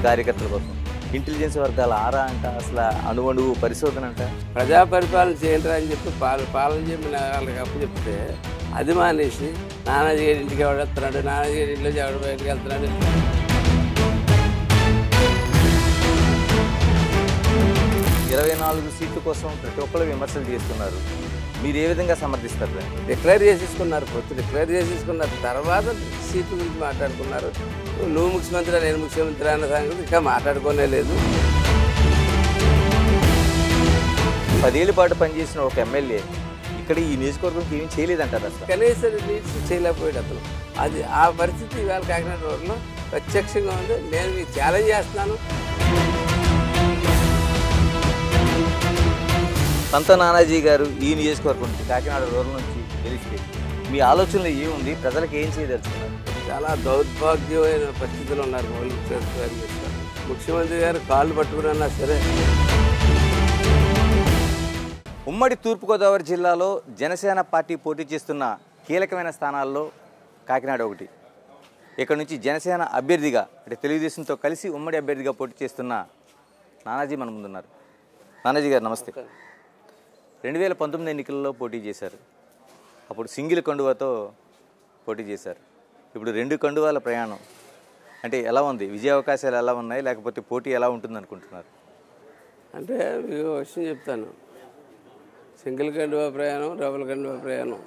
కార్యకర్తల కోసం ఇంటెలిజెన్స్ వర్గాల ఆరా అంట అసలు అణువణువు పరిశోధన అంట ప్రజా పరిపాలన చేయండి అని చెప్పి పాల పాలన చెప్పి వాళ్ళకి అప్పు చెప్తే అది మానేసి నానాజీ గారి ఇంటికి ఎవడు వస్తున్నాడు నానాజీ గారి ఇంట్లో ఎవడు బయటకు వెళ్తున్నాడు ఇరవై నాలుగు సీట్ల కోసం ప్రతి ఒక్కరు విమర్శలు చేస్తున్నారు మీరు ఏ విధంగా సమర్థిస్తారు దాన్ని డిక్లేర్ చేసేసుకున్నారు పొత్తు డిక్లేర్ చేసేసుకున్నారు తర్వాత సీట్ల గురించి మాట్లాడుకున్నారు నువ్వు ముఖ్యమంత్రి నేను ముఖ్యమంత్రి అన్న సంగతి ఇంకా మాట్లాడుకోనే లేదు పదేళ్ల పాటు పనిచేసిన ఒక ఎమ్మెల్యే ఇక్కడ ఈ నియోజకవర్గంకి ఏమీ చేయలేదంటారు అసలు కనీసం నీడ్స్ చేయలేకపోయాడు అతను అది ఆ పరిస్థితి ఇవాళ కాకినాడ రోడ్లో ప్రత్యక్షంగా ఉంది నేను మీకు ఛాలెంజ్ చేస్తున్నాను సంత నానాజీ గారు ఈ నియోజకవర్గం నుంచి కాకినాడ రూరల్ నుంచి గెలిస్తే మీ ఆలోచనలో ఏముంది ప్రజలకు ఏం చేయదలుచుకున్నారు చాలా దౌర్భాగ్యమైన పరిస్థితులు ఉన్నారు మౌలిక సదుపాయాలు చేస్తారు ముఖ్యమంత్రి గారు కాళ్ళు పట్టుకున్నా సరే ఉమ్మడి తూర్పుగోదావరి జిల్లాలో జనసేన పార్టీ పోటీ చేస్తున్న కీలకమైన స్థానాల్లో కాకినాడ ఒకటి ఇక్కడ నుంచి జనసేన అభ్యర్థిగా అంటే తెలుగుదేశంతో కలిసి ఉమ్మడి అభ్యర్థిగా పోటీ చేస్తున్న నానాజీ మన ముందున్నారు నానాజీ గారు నమస్తే రెండు వేల పంతొమ్మిది ఎన్నికల్లో పోటీ చేశారు అప్పుడు సింగిల్ కండువాతో పోటీ చేశారు ఇప్పుడు రెండు కండువాల ప్రయాణం అంటే ఎలా ఉంది విజయ అవకాశాలు ఎలా ఉన్నాయి లేకపోతే పోటీ ఎలా ఉంటుంది అనుకుంటున్నారు అంటే మీకు ఒక విషయం చెప్తాను సింగిల్ కండువా ప్రయాణం డబుల్ కండువా ప్రయాణం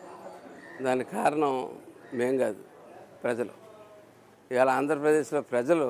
దానికి కారణం మేం కాదు ప్రజలు ఇవాళ ఆంధ్రప్రదేశ్లో ప్రజలు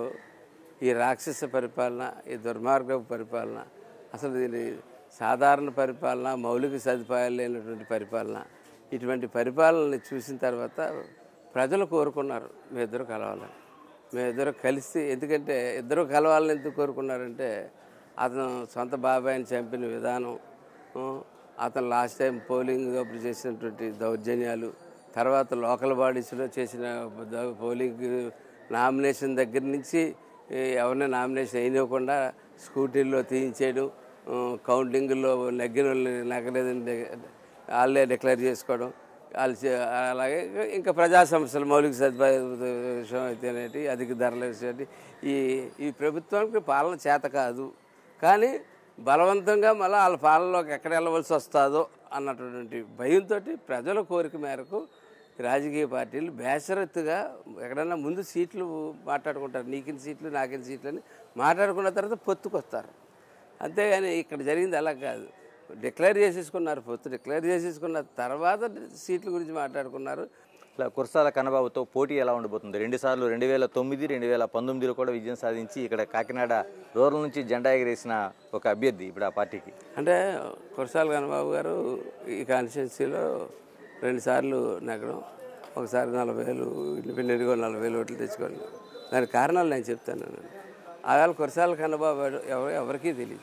ఈ రాక్షస పరిపాలన ఈ దుర్మార్గపు పరిపాలన అసలు దీని సాధారణ పరిపాలన మౌలిక సదుపాయాలు లేనటువంటి పరిపాలన ఇటువంటి పరిపాలనని చూసిన తర్వాత ప్రజలు కోరుకున్నారు మీ ఇద్దరు కలవాలని మీ ఇద్దరు కలిసి ఎందుకంటే ఇద్దరు కలవాలని ఎందుకు కోరుకున్నారంటే అతను సొంత బాబాయిని చంపిన విధానం ఆ, అతను లాస్ట్ టైం పోలింగ్ అప్పుడు చేసినటువంటి దౌర్జన్యాలు తర్వాత లోకల్ బాడీస్లో చేసిన ద- పోలింగ్ నామినేషన్ దగ్గర నుంచి ఏ, ఎవరిని నామినేషన్ వేయనివ్వకుండా స్కూటీల్లో తీయించేయడం ఆ, కౌంటింగ్లో నెగ్గిన వాళ్ళని నెగ్గలేదని డి- వాళ్ళే డిక్లేర్ చేసుకోవడం వాళ్ళు చే- అలాగే ఇంకా ప్రజా సమస్యలు మౌలిక సదుపాయ విషయం అయితేనేటి అధిక ధరల విషయం ఈ ఈ ప్రభుత్వానికి పాలన చేత కాదు కానీ బలవంతంగా మళ్ళీ వాళ్ళ పాలనలోకి ఎక్కడ వెళ్ళవలసి వస్తుందో అన్నటువంటి భయంతో ప్రజల కోరిక మేరకు రాజకీయ పార్టీలు బేసరత్తుగా ఎక్కడన్నా ముందు సీట్లు మాట్లాడుకుంటారు నీకిన సీట్లు నాకిన సీట్లు అని మాట్లాడుకున్న తర్వాత పొత్తుకొస్తారు అంతేగాని ఇక్కడ జరిగింది అలా కాదు డిక్లేర్ చేసేసుకున్నారు పొత్తు డిక్లేర్ చేసేసుకున్న తర్వాత సీట్ల గురించి మాట్లాడుకున్నారు ఇట్లా కురసాల కన్నబాబుతో పోటీ ఎలా ఉండబోతుంది రెండు సార్లు రెండు వేల తొమ్మిది రెండు వేల పంతొమ్మిదిలో కూడా విజయం సాధించి ఇక్కడ కాకినాడ రూరల్ నుంచి జెండా ఎగరేసిన ఒక అభ్యర్థి ఇప్పుడు ఆ పార్టీకి అంటే కురసాల కన్నబాబు గారు ఈ కాన్స్టిట్యున్సీలో రెండుసార్లు నెగ్గడం ఒకసారి నలభై వేలు ఇండిపెండెంట్గా నలభై వేలు ఓట్లు తెచ్చుకోండి దానికి కారణాలు నేను చెప్తాను నేను ఆవేళ కురసాల కన్నబాబు ఎవరు ఎవరికీ తెలియదు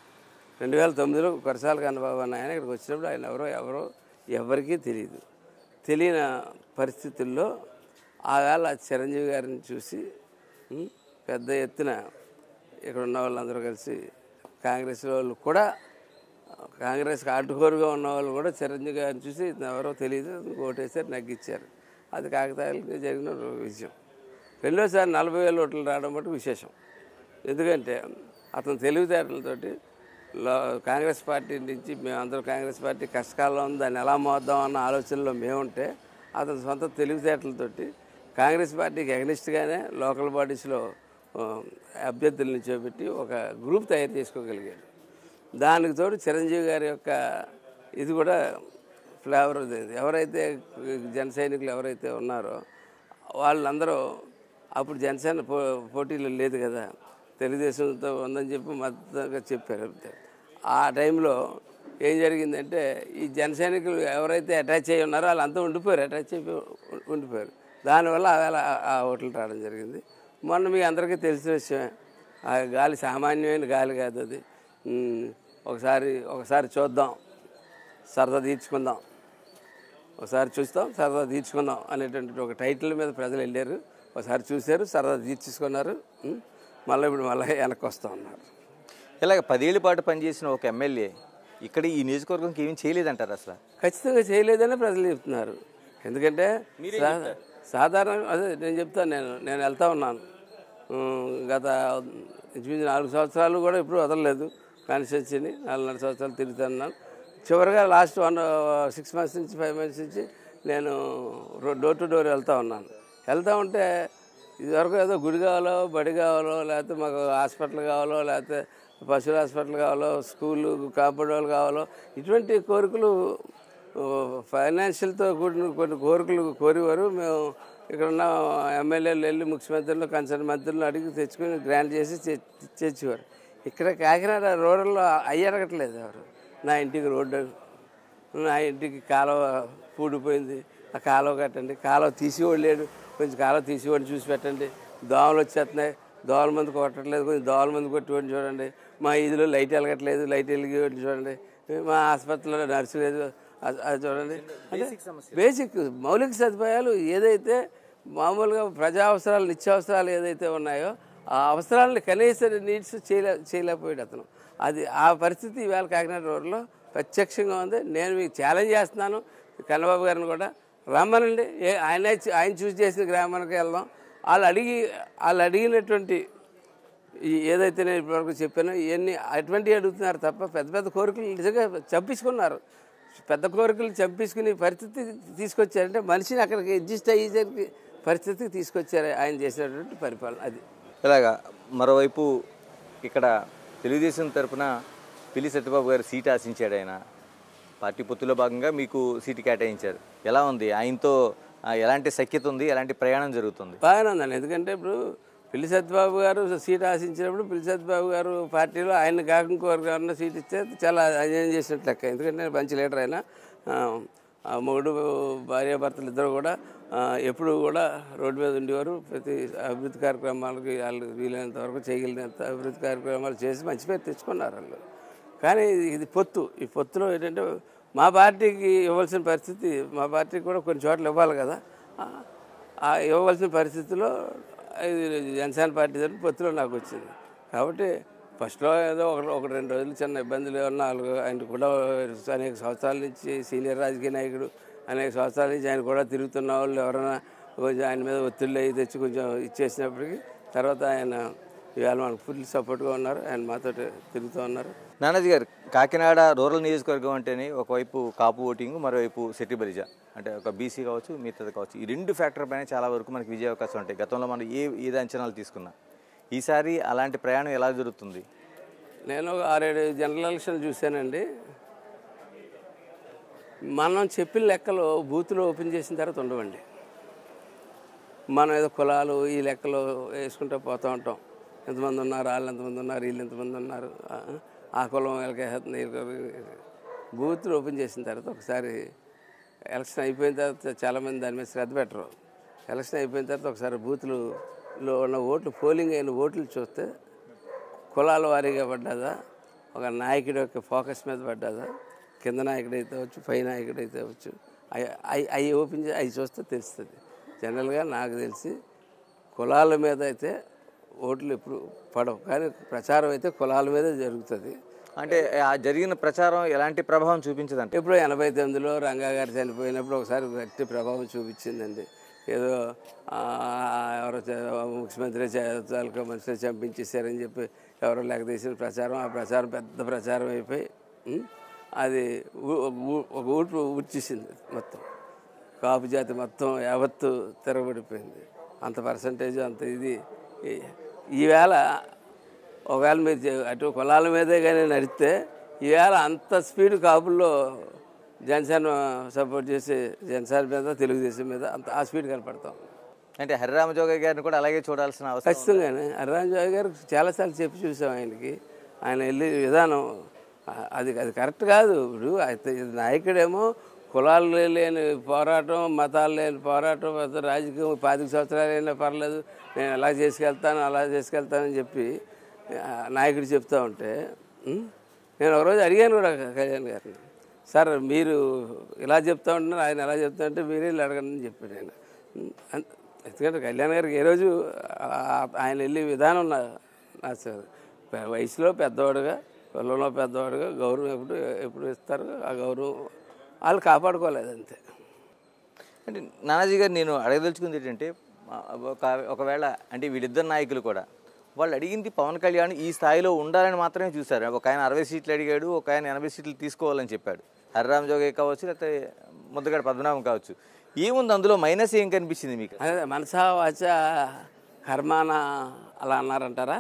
రెండు వేల తొమ్మిదిలో కురసాల కన్నబాబు అన్న ఆయన ఇక్కడికి వచ్చినప్పుడు ఆయన ఎవరో ఎవరో ఎవరికీ తెలియదు తెలియని పరిస్థితుల్లో ఆవేళ చిరంజీవి గారిని చూసి ఉం, పెద్ద ఎత్తున ఇక్కడ ఉన్న వాళ్ళందరూ కలిసి కాంగ్రెస్ వాళ్ళు కూడా కాంగ్రెస్కి అడ్డుకోరుగా ఉన్న వాళ్ళు కూడా చిరంజీవి గారిని చూసి ఇతను ఎవరో తెలియదు ఓటేసారు నగ్గిచ్చారు అది కాకతాళీకి జరిగిన విషయం రెండోసారి నలభై వేల ఓట్లు రావడం బట్టి విశేషం ఎందుకంటే అతను తెలివితేటలతోటి లో కాంగ్రెస్ పార్టీ నుంచి మేమందరం కాంగ్రెస్ పార్టీ కష్టకాలంలో ఉంది దాన్ని ఎలా మోద్దాం అన్న ఆలోచనలో మేముంటే అతని సొంత తెలివితేటలతోటి కాంగ్రెస్ పార్టీకి అగనిస్ట్గానే లోకల్ బాడీస్లో ఆ, అభ్యర్థుల్ని చేపట్టి ఒక గ్రూప్ తయారు చేసుకోగలిగాడు దానికి తోడు చిరంజీవి గారి యొక్క ఇది కూడా ఫ్లేవర్ ఉంది ఎవరైతే జన సైనికులు ఎవరైతే ఉన్నారో వాళ్ళందరూ అప్పుడు జనసేన పో పోటీలో లేదు కదా తెలుగుదేశంతో ఉందని చెప్పి మద్దతుగా చెప్పారు అంతే ఆ టైంలో ఏం జరిగిందంటే ఈ జన సైనికులు ఎవరైతే అటాచ్ అయ్యి ఉన్నారో వాళ్ళంతా ఉండిపోయారు అటాచ్ అయిపోయి ఉం- ఉండిపోయారు దానివల్ల ఆవేళ ఆ ఓట్లు రావడం జరిగింది మొన్న మీ అందరికీ తెలిసిన విషయమే ఆ గాలి సామాన్యమైన గాలి కాదు అది ఉమ్, ఒకసారి ఒకసారి చూద్దాం సరదా తీర్చుకుందాం ఒకసారి చూస్తాం సరదా తీర్చుకుందాం అనేటువంటి ఒక టైటిల్ మీద ప్రజలు వెళ్ళారు ఒకసారి చూశారు సరదా తీర్చేసుకున్నారు ఉం? మళ్ళీ ఇప్పుడు మళ్ళీ వెనక్కి వస్తూ ఉన్నారు ఇలాగ పదేళ్ల పాటు పనిచేసిన ఒక ఎమ్మెల్యే ఇక్కడ ఈ నియోజకవర్గంకి ఏమీ చేయలేదంటారు అసలు ఖచ్చితంగా చేయలేదని ప్రజలు చెప్తున్నారు ఎందుకంటే సా- సాధారణ అదే నేను చెప్తాను నేను నేను వెళ్తా ఉన్నాను ఉమ్, గత ఇంచుమించు నాలుగు సంవత్సరాలు కూడా ఇప్పుడు వదలలేదు కాన్స్టిట్యూన్సీని నాలుగున్నర సంవత్సరాలు తిరుగుతున్నాను చివరిగా లాస్ట్ వన్ సిక్స్ మంత్స్ నుంచి ఫైవ్ మంత్స్ నుంచి నేను డోర్ టు డోర్ వెళ్తూ ఉన్నాను వెళ్తూ ఉంటే ఇదివరకు ఏదో గుడి కావాలో బడి కావాలో లేకపోతే మాకు హాస్పిటల్ కావాలో లేకపోతే పశువుల హాస్పిటల్ కావాలో స్కూలు కాంపౌండ్ వాళ్ళు కావాలో ఇటువంటి కోరికలు ఫైనాన్షియల్తో కూడిన కొన్ని కోరికలు కోరేవారు మేము ఇక్కడ ఉన్న ఎమ్మెల్యేలు వెళ్ళి ముఖ్యమంత్రులు కన్సర్న్ మంత్రులు అడిగి తెచ్చుకొని గ్రాంట్ చేసి చే- తెచ్చేవారు ఇక్కడ కాకినాడ రోడ్లలో అయ్యి అడగట్లేదు ఎవరు నా ఇంటికి రోడ్డు నా ఇంటికి కాలువ పూడిపోయింది ఆ కాలువ కట్టండి కాలువ తీసేవాడు లేడు కొంచెం కాలువ తీసేవాడిని చూసి పెట్టండి దోమలు వచ్చేస్తున్నాయి దోమల మంది కొట్టట్లేదు కొంచెం దోమల మంది కొట్టేవాడిని చూడండి మా ఇదిలో లైట్ వెలగట్లేదు లైట్ వెలిగేవాడిని చూడండి మా ఆసుపత్రిలో నర్సు లేదు అది అది చూడండి అంటే బేసిక్ మౌలిక సదుపాయాలు ఏదైతే మామూలుగా ప్రజా అవసరాలు నిత్యావసరాలు ఏదైతే ఉన్నాయో ఆ అవసరాలని కనీస నీడ్స్ చేయలే చేయలేకపోయాడు అతను అది ఆ పరిస్థితి ఇవాళ కాకినాడ రోడ్లో ప్రత్యక్షంగా ఉంది నేను మీకు ఛాలెంజ్ చేస్తున్నాను కన్నబాబు గారిని కూడా రమ్మనండి ఏ ఆయన ఆయన చూస్ చేసిన గ్రామానికి వెళ్దాం వాళ్ళు అడిగి వాళ్ళు అడిగినటువంటి ఈ ఏదైతే నేను ఇప్పటివరకు చెప్పానో ఇవన్నీ అటువంటివి అడుగుతున్నారు తప్ప పెద్ద పెద్ద కోరికలు నిజంగా చంపించుకున్నారు పెద్ద కోరికలు చంపించుకునే పరిస్థితి తీసుకొచ్చారంటే మనిషిని అక్కడికి అడ్జస్ట్ అయ్యేసరికి పరిస్థితికి తీసుకొచ్చారు ఆయన చేసినటువంటి పరిపాలన అది ఇలాగా మరోవైపు ఇక్కడ తెలుగుదేశం తరపున పిల్లి సత్యబాబు గారు సీట్ ఆశించాడు ఆయన పార్టీ పొత్తులో భాగంగా మీకు సీటు కేటాయించారు ఎలా ఉంది ఆయనతో ఆ, ఎలాంటి సఖ్యత ఉంది ఎలాంటి ప్రయాణం జరుగుతుంది బాగానే ఉందండి ఎందుకంటే ఇప్పుడు పిల్లి సత్యబాబు గారు సీట్ ఆశించినప్పుడు పిల్లి సత్యబాబు గారు పార్టీలో ఆయన కాక ఇంకోరు గారిన సీట్ ఇస్తే చాలా అన్యాయం చేసినట్టు లెక్క ఎందుకంటే నేను మంచి లీడర్ అయినా ఆ, ఆ మొగుడు భార్యాభర్తలు ఇద్దరు కూడా ఆ, ఎప్పుడు కూడా రోడ్డు మీద ఉండేవారు ప్రతి అభివృద్ధి కార్యక్రమాలకి వాళ్ళు వీలైనంత వరకు చేయగలిగినంత అభివృద్ధి కార్యక్రమాలు చేసి మంచి పేరు తెచ్చుకున్నారు వాళ్ళు కానీ ఇది ఇది పొత్తు ఈ పొత్తులో ఏంటంటే మా పార్టీకి ఇవ్వాల్సిన పరిస్థితి మా పార్టీకి కూడా కొన్ని చోట్ల ఇవ్వాలి కదా ఆ- ఆ ఇవ్వవలసిన పరిస్థితిలో ఇది జనసేన పార్టీ తరఫున పొత్తులో నాకు వచ్చింది కాబట్టి ఫస్ట్లో ఏదో ఒక ఒక రెండు రోజులు చిన్న ఇబ్బందులు ఏమన్నా నాలుగు ఆయన కూడా అనేక సంవత్సరాల నుంచి సీనియర్ రాజకీయ నాయకుడు అనేక సంవత్సరాల నుంచి ఆయన కూడా తిరుగుతున్న వాళ్ళు ఎవరైనా కొంచెం ఆయన మీద ఒత్తిళ్ళు అయ్యి తెచ్చి కొంచెం ఇచ్చేసినప్పటికీ తర్వాత ఆయన ఇవాళ మనకు ఫుల్ సపోర్ట్గా ఉన్నారు ఆయన మాతో తిరుగుతూ ఉన్నారు నానాజీ గారు కాకినాడ రూరల్ నియోజకవర్గం అంటేనే ఒకవైపు కాపు ఓటింగ్ మరోవైపు సెట్టి బలిజ అంటే ఒక బీసీ కావచ్చు మిగతాది కావచ్చు ఈ రెండు ఫ్యాక్టర్ పైన చాలా వరకు మనకి విజయ అవకాశం ఉంటాయి గతంలో మనం ఏ ఏది అంచనాలు తీసుకున్నా ఈసారి అలాంటి ప్రయాణం ఎలా జరుగుతుంది నేను ఒక ఆరేడు జనరల్ ఎలక్షన్ చూశానండి మనం చెప్పిన లెక్కలు బూత్లో ఓపెన్ చేసిన తర్వాత ఉండవండి మనం ఏదో కులాలు ఈ లెక్కలు వేసుకుంటూ పోతూ ఉంటాం ఎంతమంది ఉన్నారు వాళ్ళు ఎంతమంది ఉన్నారు వీళ్ళు ఎంతమంది ఉన్నారు ఆ, ఆ కులం వీళ్ళకేస్తుంది బూత్లు ఓపెన్ చేసిన తర్వాత ఒకసారి ఎలక్షన్ అయిపోయిన తర్వాత చాలామంది దాని మీద శ్రద్ధ పెట్టరు ఎలక్షన్ అయిపోయిన తర్వాత ఒకసారి బూత్లులో ఉన్న ఓట్లు పోలింగ్ అయిన ఓట్లు చూస్తే కులాల వారీగా పడ్డదా ఒక నాయకుడి యొక్క ఫోకస్ మీద పడ్డదా కింద నాయకుడు అయితే అవచ్చు పై నాయకుడు అయితే అవచ్చు అవి అవి ఓపెన్ చేసి అవి చూస్తే తెలుస్తుంది జనరల్గా నాకు తెలిసి కులాల మీద అయితే ఓట్లు ఎప్పుడు పడవు కానీ ప్రచారం అయితే కులాల మీదే జరుగుతుంది అంటే ఆ జరిగిన ప్రచారం ఎలాంటి ప్రభావం చూపించదంటే ఎప్పుడో ఎనభై తొమ్మిదిలో రంగా గారు చనిపోయినప్పుడు ఒకసారి గట్టి ప్రభావం చూపించిందండి ఏదో ఆ, ఎవరో చ- ముఖ్యమంత్రి తాలూకా మనుషులు చంపించేశారని చెప్పి ఎవరో లెక్కదీసిన ప్రచారం ఆ ప్రచారం పెద్ద ప్రచారం అయిపోయి ఉం, అది ఊ- ఊ- ఒక ఊటు ఊడ్చేసింది మొత్తం కాపు జాతి మొత్తం యావత్తు తిరగబడిపోయింది అంత పర్సంటేజ్ అంత ఇది ఈ- ఈవేళ ఒకవేళ మీరు చే- అటు కులాల మీదే కానీ నడిస్తే ఈవేళ అంత స్పీడ్ కాపుల్లో జనసేన సపోర్ట్ చేసి జనసేన మీద తెలుగుదేశం మీద అంత ఆ స్పీడ్ కనపడతాం అంటే హరిరామజోగ గారిని కూడా అలాగే చూడాల్సిన అవసరం ఖచ్చితంగానే అర్రాంజాయ్ గారు చాలాసార్లు చెప్పి చూసాం ఆయనకి ఆయన వెళ్ళే విధానం ఆ- అది అది కరెక్ట్ కాదు ఇప్పుడు అయితే ఇది నాయకుడేమో కులాలు లేని పోరాటం మతాలు లేని పోరాటం పెద్ద రాజకీయం పాతిక సంవత్సరాలు అయినా పర్లేదు నేను ఎలా చేసుకెళ్తాను అలా చేసుకెళ్తానని చెప్పి ఆ, నాయకుడు చెప్తా ఉంటే ఉం? నేను ఒకరోజు అడిగాను కూడా కళ్యాణ్ గారిని సార్ మీరు ఇలా చెప్తా ఉంటున్నారు ఆయన ఎలా చెప్తా ఉంటే మీరే వెళ్ళి అడగండి అని చెప్పాడు ఆయన ఉం, అన్- ఎందుకంటే కళ్యాణ్ గారికి ఏ రోజు ఆ- ఆయన వెళ్ళే విధానం నా నచ్చదు పె- వయసులో పెద్దవాడుగా పిల్లలో పెద్దవాడుగా గౌరవం ఎప్పుడు ఎప్పుడు ఇస్తారు ఆ గౌరవం వాళ్ళు కాపాడుకోలేదు అంతే అంటే నానాజీ గారు నేను అడగదలుచుకుంది ఏంటంటే ఆ, ఒక ఒకవేళ అంటే వీళ్ళిద్దరు నాయకులు కూడా వాళ్ళు అడిగింది పవన్ కళ్యాణ్ ఈ స్థాయిలో ఉండాలని మాత్రమే చూశారు ఒక ఆయన అరవై సీట్లు అడిగాడు ఒక ఆయన ఎనభై సీట్లు తీసుకోవాలని చెప్పాడు హరిరామ్ జోగే కావచ్చు లేకపోతే ముద్దగడ పద్మనాభం కావచ్చు ఏముంది అందులో మైనస్ ఏం కనిపించింది మీకు అదే మనసా వాచ కర్మాన అలా అన్నారంటారా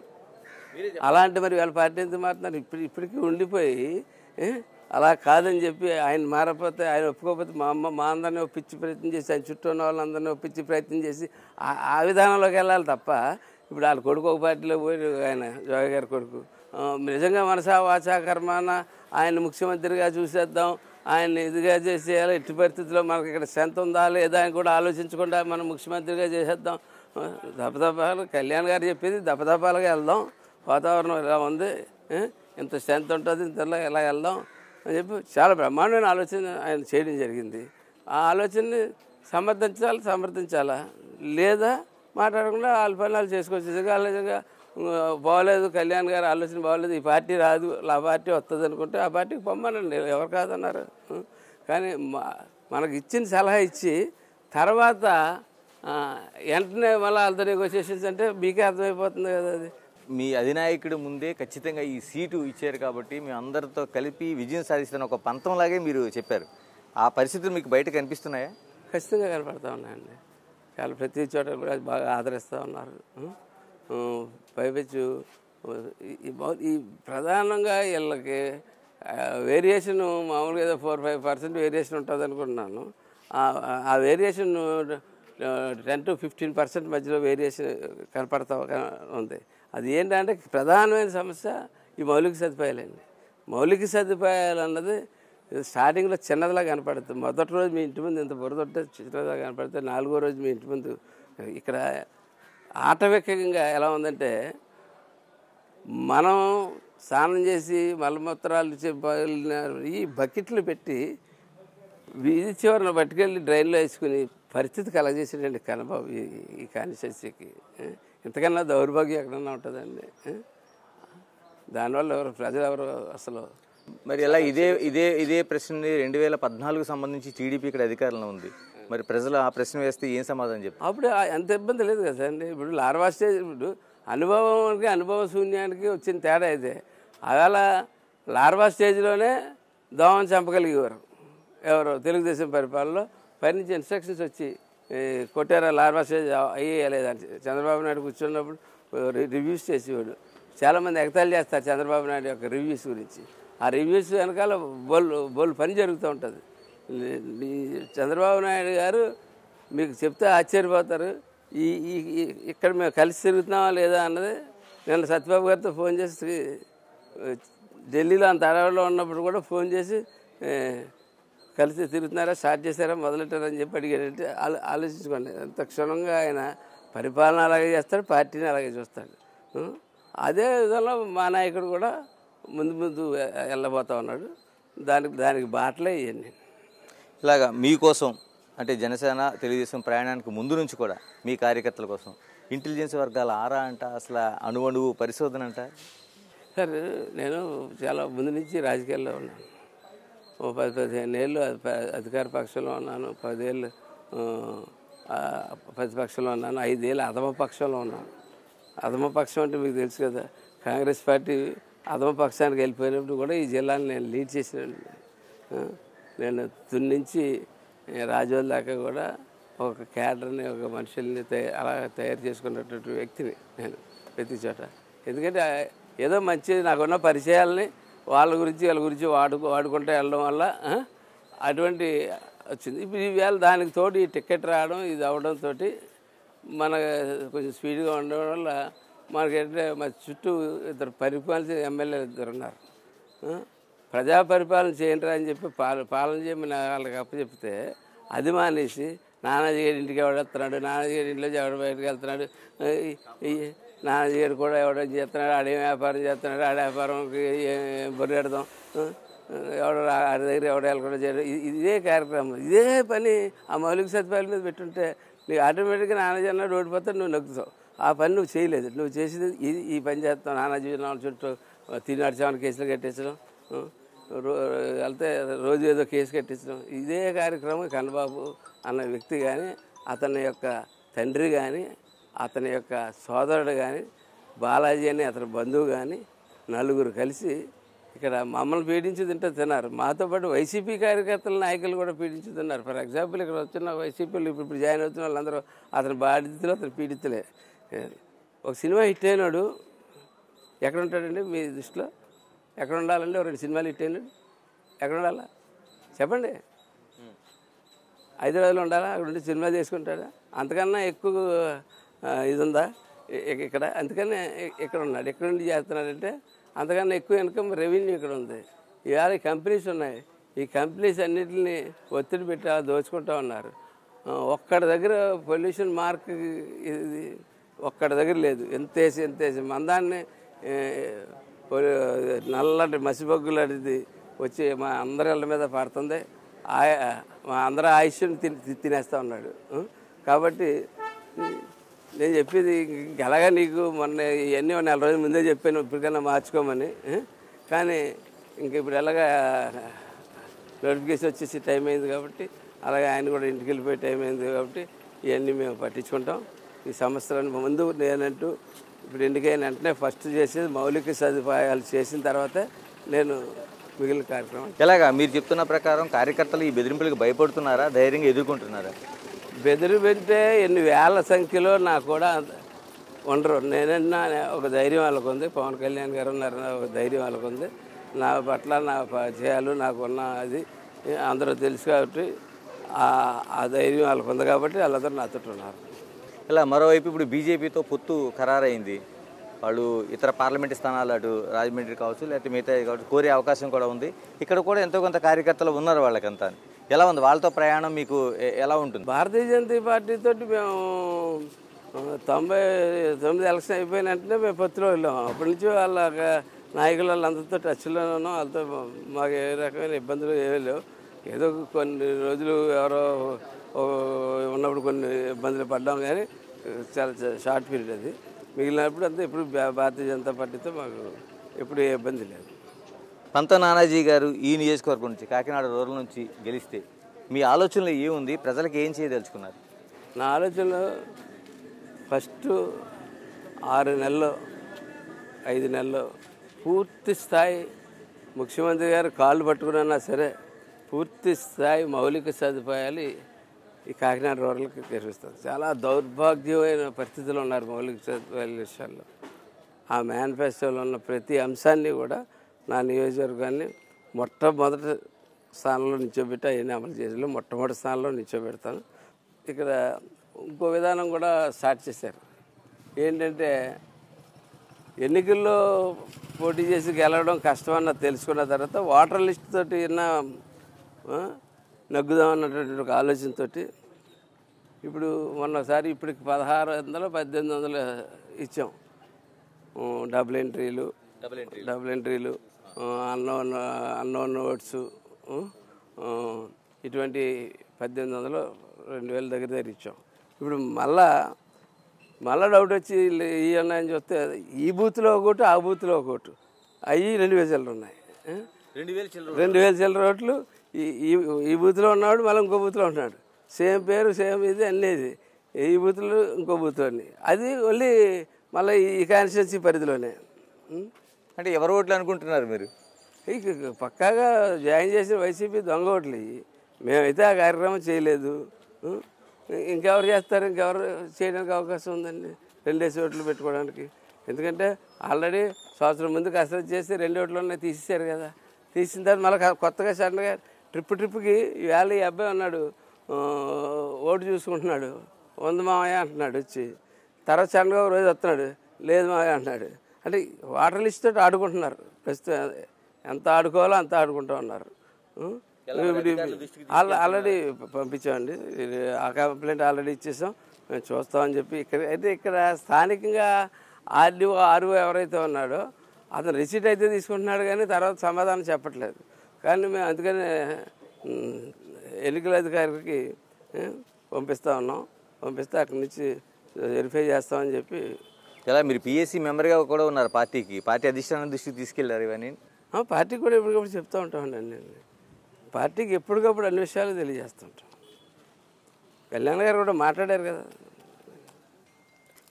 అలాంటి మరి వాళ్ళ పార్టీ ఎందుకు మారుతున్నారు ఇప్పుడు ఇప్పటికీ ఉండిపోయి ఏ, అలా కాదని చెప్పి ఆయన మారకపోతే ఆయన ఒప్పుకోకపోతే మా అమ్మ మా అందరినీ ఒప్పించి ప్రయత్నం చేసి ఆయన చుట్టూ ఉన్న వాళ్ళందరినీ ఒప్పించి ప్రయత్నం చేసి ఆ- ఆ విధానంలోకి వెళ్ళాలి తప్ప ఇప్పుడు వాళ్ళ కొడుకు ఒక పార్టీలో పోయి ఆయన జోగ గారి కొడుకు ఆ, నిజంగా మనసా వాచా కర్మాన ఆయన ముఖ్యమంత్రిగా చూసేద్దాం ఆయన ఇదిగా చేసేయాలి ఎట్టి పరిస్థితుల్లో మనకి ఇక్కడ స్ట్రెంత్ ఉందా లేదా అని కూడా ఆలోచించకుండా మనం ముఖ్యమంత్రిగా చేసేద్దాం ఆ, దపదపాలు కళ్యాణ్ గారు చెప్పేది దపదపాలుగా వెళ్దాం వాతావరణం ఇలా ఉంది ఏ? ఇంత స్ట్రెంత్ ఉంటుంది ఇంతలో ఎలా వెళ్దాం అని చెప్పి చాలా బ్రహ్మాండమైన ఆలోచన ఆయన చేయడం జరిగింది ఆ ఆలోచనని సమర్థించాలి సమర్థించాలా లేదా మాట్లాడకుండా వాళ్ళ పని వాళ్ళు చేసుకోవచ్చు నిజంగా నిజంగా ఆ, బాగోలేదు కళ్యాణ్ గారు ఆలోచన బాగోలేదు ఈ పార్టీ రాదు ఆ పార్టీ వస్తుంది అనుకుంటే ఆ పార్టీకి పొమ్మనండి ఎవరు కాదన్నారు ఆ, కానీ మ- మనకు ఇచ్చిన సలహా ఇచ్చి తర్వాత ఆ, వెంటనే మళ్ళీ వాళ్ళతో నెగోషియేషన్స్ అంటే మీకే అర్థమైపోతుంది కదా అది మీ అధినాయకుడు ముందే ఖచ్చితంగా ఈ సీటు ఇచ్చారు కాబట్టి మీ అందరితో కలిపి విజయం సాధిస్తున్న ఒక పంతంలాగే మీరు చెప్పారు ఆ పరిస్థితులు మీకు బయట కనిపిస్తున్నాయా ఖచ్చితంగా కనపడతా ఉన్నాయండి చాలా ప్రతి చోట కూడా బాగా ఆదరిస్తూ ఉన్నారు ఉం? ఉం, పైపెచ్చు ఈ- ఈ బౌ- ఈ ప్రధానంగా వీళ్ళకి వేరియేషన్ మామూలుగా ఏదో ఫోర్ ఫైవ్ పర్సెంట్ వేరియేషన్ ఉంటుంది అనుకుంటున్నాను ఆ- ఆ variation ten to fifteen percent మధ్యలో వేరియేషన్ కనపడతా క- ఉంది అది ఏంటంటే ప్రధానమైన సమస్య ఈ మౌలిక సదుపాయాలండి మౌలిక సదుపాయాలు అన్నది స్టార్టింగ్లో చిన్నదిలా కనపడుతుంది మొదటి రోజు మీ ఇంటి ముందు ఇంత బురద ఉంటే చిన్నదిలా కనపడితే నాలుగో రోజు మీ ఇంటి ముందు ఇక్కడ ఆటవికంగా ఎలా ఉందంటే మనం స్నానం చేసి మలమూత్రాలు చే- బయలున ఈ బకెట్లు పెట్టి వీధి చివరన పట్టుకెళ్ళి డ్రైన్లో వేసుకుని పరిస్థితి కలగజేసాడండి కనబాబు ఈ ఈ కాన్స్టిట్యూన్సీకి ఏ? ఇంతకన్నా దౌర్భాగ్యం ఎక్కడన్నా ఉంటుందండి ఏ? దానివల్ల ఎవరు ప్రజలు ఎవరు అసలు మరి ఎలా ఇదే ఇదే ఇదే ప్రశ్న రెండు వేల పద్నాలుగు సంబంధించి టీడీపీ ఇక్కడ అధికారంలో ఉంది మరి ప్రజలు ఆ ప్రశ్న వేస్తే ఏం సమాధానం చెప్తారు అప్పుడు ఆ- అంత ఇబ్బంది లేదు కదా అండి ఇప్పుడు లార్వా స్టేజ్ ఇప్పుడు అనుభవానికి అనుభవ శూన్యానికి వచ్చిన తేడా అయితే అలా లార్వా స్టేజ్లోనే దోమని చంపగలిగేవారు ఎవరు తెలుగుదేశం పరిపాలనలో పైనుంచి ఇన్స్ట్రక్షన్స్ వచ్చి ఈ, కొట్టారా లార్వా స్టేజ్ అయ్యే లేదని చంద్రబాబు నాయుడు కూర్చున్నప్పుడు రి- రివ్యూస్ చేసేవాడు చాలామంది ఎగతాళి చేస్తారు చంద్రబాబు నాయుడు యొక్క రివ్యూస్ గురించి ఆ రివ్యూస్ వెనకాల బోల్ బోల్ పని జరుగుతూ ఉంటుంది ఈ చంద్రబాబు నాయుడు గారు మీకు చెప్తే ఆశ్చర్యపోతారు ఈ ఈ ఈ- ఇక్కడ మేము కలిసి తిరుగుతున్నామా లేదా అన్నది నేను సత్యబాబు గారితో ఫోన్ చేసి ఢిల్లీలో అంత అడవిలో ఉన్నప్పుడు కూడా ఫోన్ చేసి ఏ, కలిసి తిరుగుతున్నారా స్టార్ట్ చేశారా మొదలెట్టారా అని చెప్పి అడిగాడంటే ఆలో ఆలోచించుకోండి అంత క్షుణ్ణంగా ఆయన పరిపాలన అలాగే చేస్తాడు పార్టీని అలాగే చూస్తాడు ఉం? అదే విధంలో మా నాయకుడు కూడా ముందు ముందు వె- వెళ్ళబోతా ఉన్నాడు దానికి దానికి బాటలే ఇవన్నీ ఇలాగా మీకోసం అంటే జనసేన తెలుగుదేశం ప్రయాణానికి ముందు నుంచి కూడా మీ కార్యకర్తల కోసం ఇంటెలిజెన్స్ వర్గాల ఆరా అంట అసలు అణువణువు పరిశోధన అంట సార్ నేను చాలా ముందు నుంచి రాజకీయాల్లో ఉన్నాను ఓ పది పదిహేను ఏళ్ళు అధి- అధికార పక్షంలో ఉన్నాను పదేళ్ళు ఆ, ఆ, ప్రతిపక్షంలో ఉన్నాను ఐదేళ్ళు అధమ పక్షంలో ఉన్నాను అధమ పక్షం అంటే మీకు తెలుసు కదా కాంగ్రెస్ పార్టీ అధమ పక్షానికి వెళ్ళిపోయినప్పుడు కూడా ఈ జిల్లాని నేను లీడ్ చేసినాను ఆ, నేను తుని నుంచి రాజోల్ దాకా కూడా ఒక క్యాడర్ని ఒక మనుషుల్ని తయ అలా తయారు చేసుకున్నటువంటి వ్యక్తిని నేను ప్రతి చోట ఎందుకంటే ఆ- ఏదో మంచి నాకున్న పరిచయాలని వాళ్ళ గురించి వాళ్ళ గురించి వాడుకో వాడుకుంటూ వెళ్ళడం వల్ల ఆ, అటువంటి వచ్చింది ఇప్పుడు ఈవేళ దానికి తోడు ఈ టికెట్ రావడం ఇది అవడంతో మన కొంచెం స్పీడ్గా ఉండడం వల్ల మనకంటే మన చుట్టూ ఇద్దరు పరిపాలించే ఎమ్మెల్యేలు ఇద్దరు ఉన్నారు ఆ? ప్రజా పరిపాలన చేయండి అని చెప్పి పాల పాలన చేయమని వాళ్ళకి అప్పచెప్తే అది మానేసి నానాజీ గారి ఇంటికి ఎవడు వస్తున్నాడు నానాజీ గారి ఇంట్లో ఎవడు బయటకు వెళ్తున్నాడు ఆ, ఈ- ఈ నానాజీ గారు కూడా ఎవడో చేస్తున్నాడు ఆడేం వ్యాపారం చేస్తున్నాడు ఆడ వ్యాపారంకి బొర్రెడదాం ఎవడో రా- ఆడి దగ్గర ఎవడో వెళ్ళకుండా చేయడం ఇది- ఇదే కార్యక్రమం ఇదే పని ఆ మౌలిక సదుపాయాల మీద పెట్టుంటే నీకు ఆటోమేటిక్గా నానాజీ అన్నాడు ఓడిపోతాడు నువ్వు నొక్కుతావు ఆ పని నువ్వు చేయలేదు నువ్వు చేసేది ఇది ఈ పని చేస్తావు నానాజీ నాలుగు చుట్టూ తిని నడిచామని కేసులు కట్టించడం ఆ, రో- వెళ్తే రోజు ఏదో కేసు కట్టించడం ఇదే కార్యక్రమం కన్నబాబు అన్న వ్యక్తి కానీ అతని యొక్క తండ్రి కానీ అతని యొక్క సోదరుడు కానీ బాలాజీ అని అతని బంధువు కానీ నలుగురు కలిసి ఇక్కడ మమ్మల్ని పీడించి తింటే తిన్నారు మాతో పాటు వైసీపీ కార్యకర్తల నాయకులు కూడా పీడించి తిన్నారు ఫర్ ఎగ్జాంపుల్ ఇక్కడ వచ్చిన వైసీపీలు ఇప్పుడు ఇప్పుడు జాయిన్ అవుతున్న వాళ్ళందరూ అతని బాధితులు అతను పీడితులే ఒక సినిమా హిట్ అయినాడు ఎక్కడ ఉంటాడండి మీ దృష్టిలో ఎక్కడ ఉండాలండి ఒక రెండు సినిమాలు హిట్ అయినాడు ఎక్కడ ఉండాలా చెప్పండి హైదరాబాద్లో ఉండాలా అక్కడ ఉండి సినిమా చేసుకుంటాడా అంతకన్నా ఎక్కువ ఆ, ఇది ఉందా ఇ- ఇ- ఇక్కడ అందుకని ఇ- ఇక్కడ ఉన్నాడు ఎక్కడ నుండి చేస్తున్నాడంటే అంతకన్నా ఎక్కువ ఇన్కమ్ రెవెన్యూ ఇక్కడ ఉంది ఇవాళ ఈ కంపెనీస్ ఉన్నాయి ఈ కంపెనీస్ అన్నిటిని ఒత్తిడి పెట్టి అలా దోచుకుంటా ఉన్నారు ఆ, ఒక్కడి దగ్గర పొల్యూషన్ మార్క్ ఇది ఒక్కడి దగ్గర లేదు ఎంత వేసి ఎంత వేసి మందాన్ని ఏ, పొలి- నల్లటి మసిబొగ్గులాంటిది వచ్చి మా అందరి ఇళ్ళ మీద పడుతుంది ఆయ- మా అందరి ఆయుష్ని తిని తినేస్తా ఉన్నాడు ఆ? కాబట్టి నేను చెప్పేది ఇంక ఎలాగా నీకు మొన్న ఇవన్నీ ఒక నెల రోజుల ముందే చెప్పాను ఇప్పటికైనా మార్చుకోమని ఆ? కానీ ఇంక ఇప్పుడు ఎలాగా నోటిఫికేషన్ వచ్చేసి టైం అయింది కాబట్టి అలాగే ఆయన కూడా ఇంటికి వెళ్ళిపోయే టైం అయింది కాబట్టి ఇవన్నీ మేము పట్టించుకుంటాం ఈ సమస్యలను ముందు నేనంటూ ఇప్పుడు ఎన్నికైన వెంటనే ఫస్ట్ చేసేది మౌలిక సదుపాయాలు చేసిన తర్వాతే నేను మిగిలిన కార్యక్రమం ఎలాగా మీరు చెప్తున్న ప్రకారం కార్యకర్తలు ఈ బెదిరింపులకు భయపడుతున్నారా ధైర్యంగా ఎదుర్కొంటున్నారా బెదిరి పెడితే ఎన్ని వేల సంఖ్యలో నాకు కూడా ఉండరు నేనన్నా ఒక ధైర్యం వాళ్ళకు ఉంది పవన్ కళ్యాణ్ గారు ఉన్నారు ఒక ధైర్యం వాళ్ళకు ఉంది నా పట్ల నా పరిచయాలు నాకున్న అది అందరూ తెలుసు కాబట్టి ఆ- ఆ ధైర్యం వాళ్ళకు ఉంది కాబట్టి వాళ్ళందరూ నాతో ఉన్నారు ఇలా మరోవైపు ఇప్పుడు బీజేపీతో పొత్తు ఖరారైంది వాళ్ళు ఇతర పార్లమెంటు స్థానాలు అటు రాజమండ్రి కావచ్చు లేకపోతే మిగతా కావచ్చు కోరే అవకాశం కూడా ఉంది ఇక్కడ కూడా ఎంతో కొంత కార్యకర్తలు ఉన్నారు వాళ్ళకంతా ఎలా ఉంది వాళ్ళతో ప్రయాణం మీకు ఎ- ఎలా ఉంటుంది భారతీయ జనతా పార్టీ తోటి మేము ఆ, తొంభై తొమ్మిది ఎలక్షన్ అయిపోయిన వెంటనే మేము పొత్తులో వెళ్ళాం అప్పటి నుంచి వాళ్ళ నాయకులు వాళ్ళందరితో టచ్లోనే ఉన్నాం వాళ్ళతో మాకు ఏ రకమైన ఇబ్బందులు ఏమీ లేవు ఏదో కొన్ని రోజులు ఎవరో ఓ ఉన్నప్పుడు కొన్ని ఇబ్బందులు పడ్డాం కానీ చాలా చా- షార్ట్ పీరియడ్ అది మిగిలినప్పుడు అంతా ఇప్పుడు భా- భారతీయ జనతా పార్టీతో మాకు ఎప్పుడు ఏ ఇబ్బంది లేదు పంత నానాజీ గారు ఈ నియోజకవర్గం నుంచి కాకినాడ రూరల్ నుంచి గెలిస్తే మీ ఆలోచనలో ఏముంది ప్రజలకు ఏం చేయదలుచుకున్నారు నా ఆలోచనలో ఫస్ట్ ఆరు నెలలు ఐదు నెలలు పూర్తి స్థాయి ముఖ్యమంత్రి గారు కాళ్ళు పట్టుకున్నా సరే పూర్తి స్థాయి మౌలిక సదుపాయాలు ఈ- ఈ కాకినాడ రూరల్కి తెరిపిస్తారు చాలా దౌర్భాగ్యమైన పరిస్థితులు ఉన్నారు మౌలిక సదుపాయాల విషయాల్లో ఆ మేనిఫెస్టోలో ఉన్న ప్రతి అంశాన్ని కూడా నా నియోజకవర్గాన్ని మొట్టమొదటి స్థానంలో నిల్చోబెట్టి అవన్నీ అమలు చేసి మొట్టమొదటి స్థానంలో నిల్చోబెడతాను ఇక్కడ ఇంకో విధానం కూడా స్టార్ట్ చేశారు ఏంటంటే ఎన్నికల్లో పోటీ చేసి గెలవడం కష్టమన్న తెలుసుకున్న తర్వాత ఓటర్ లిస్ట్ తోటి ఉన్న ఆ, నగ్గుదాం అన్నటువంటి ఒక ఆలోచనతోటి ఇప్పుడు మొన్నసారి ఇప్పటికి పదహారు వందలు పద్దెనిమిది వందలు ఇచ్చాం ఉం, డబుల్ ఎంట్రీలు డబుల్ ఎంట్రీ డబుల్ ఎంట్రీలు అన్నోన్ అన్నోన్ ఓట్స్ ఇటువంటి పద్దెనిమిది వందలు రెండు వేల దగ్గర దగ్గర ఇచ్చాం ఇప్పుడు మళ్ళా మళ్ళా డౌట్ వచ్చి ఈ అన్నాయని చూస్తే ఈ బూత్లో ఒకటి ఆ బూత్లో ఒకటి అవి రెండు వేల చిల్లర ఉన్నాయి ఆ? రెండు వేలు చిల్లర రెండు వేల చిల్లర ఓట్లు ఈ ఈ ఈ బూత్లో ఉన్నాడు మళ్ళీ ఇంకో బూత్లో ఉన్నాడు సేమ్ పేరు సేమ్ ఇది అనేది ఈ బూత్లో ఇంకో బూత్ అని అది ఓన్లీ మళ్ళీ ఈ కాన్స్టిట్యున్సీ పరిధిలోనే ఉం? అంటే ఎవరు ఓట్లు అనుకుంటున్నారు మీరు ఇక పక్కాగా జాయిన్ చేసిన వైసీపీ దొంగ ఓట్లు ఇవి మేమైతే ఆ కార్యక్రమం చేయలేదు ఉం? ఇంకెవరు చేస్తారు ఇంకెవరు చేయడానికి అవకాశం ఉందండి రెండేసి ఓట్లు పెట్టుకోవడానికి ఎందుకంటే ఆల్రెడీ సంవత్సరం ముందు కసరత్తు చేసి రెండు ఓట్లు ఉన్నాయి తీసేశారు కదా తీసిన తర్వాత మళ్ళీ కొత్తగా సడన్గా ట్రిప్ ట్రిప్కి ఈవేళ ఈ అబ్బాయి ఉన్నాడు ఆ, ఓటు చూసుకుంటున్నాడు వంద మామయ్య అంటున్నాడు వచ్చి తర్వాత సడన్గా ఒక రోజు వస్తున్నాడు లేదు మామయ్య అంటున్నాడు అంటే వాటర్ లిస్ట్ తోటి ఆడుకుంటున్నారు ప్రస్తుతం ఎంత ఆడుకోవాలో అంత ఆడుకుంటూ ఉన్నారు ఉం? ఆల్- ఆల్రెడీ పంపించామండి ఇది ఆ కంప్లైంట్ ఆల్రెడీ ఇచ్చేసాం మేము చూస్తామని చెప్పి ఇక్కడ అయితే ఇక్కడ స్థానికంగా ఆర్డీఓ ఆర్ఓ ఎవరైతే ఉన్నాడో అతను రిసీట్ అయితే తీసుకుంటున్నాడు కానీ తర్వాత సమాధానం చెప్పట్లేదు కానీ మేము అందుకనే ఉం, ఎన్నికల అధికారికి ఏ, పంపిస్తా ఉన్నాం పంపిస్తే అక్కడి నుంచి వెరిఫై చేస్తామని చెప్పి ఎలా మీరు పిఎస్సి మెంబర్గా కూడా ఉన్నారు పార్టీకి పార్టీ అధిష్టానం దృష్టికి తీసుకెళ్లారు ఇవన్నీ ఆ, పార్టీకి కూడా ఎప్పటికప్పుడు చెప్తూ ఉంటామండి అన్ని పార్టీకి ఎప్పటికప్పుడు అన్ని విషయాలు తెలియజేస్తుంటాం కళ్యాణ్ గారు కూడా మాట్లాడారు కదా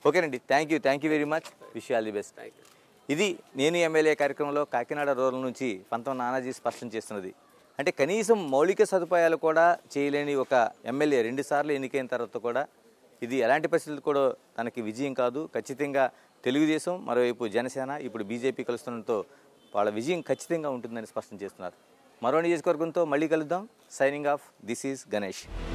ఓకేనండి thank you thank you very much wish all the best thank you ఇది నేను ఎమ్మెల్యే కార్యక్రమంలో కాకినాడ రూరల్ నుంచి పంతం నానాజీ స్పష్టం చేస్తున్నది అంటే కనీసం మౌలిక సదుపాయాలు కూడా చేయలేని ఒక ఎమ్మెల్యే రెండుసార్లు ఎన్నికైన తర్వాత కూడా ఇది ఎలాంటి పరిస్థితులు కూడా తనకి విజయం కాదు ఖచ్చితంగా తెలుగుదేశం మరోవైపు జనసేన ఇప్పుడు బీజేపీ కలుస్తుండటంతో వాళ్ళ విజయం ఖచ్చితంగా ఉంటుందని స్పష్టం చేస్తున్నారు మరో నియోజకవర్గంతో మళ్ళీ కలుద్దాం signing off this is Ganesh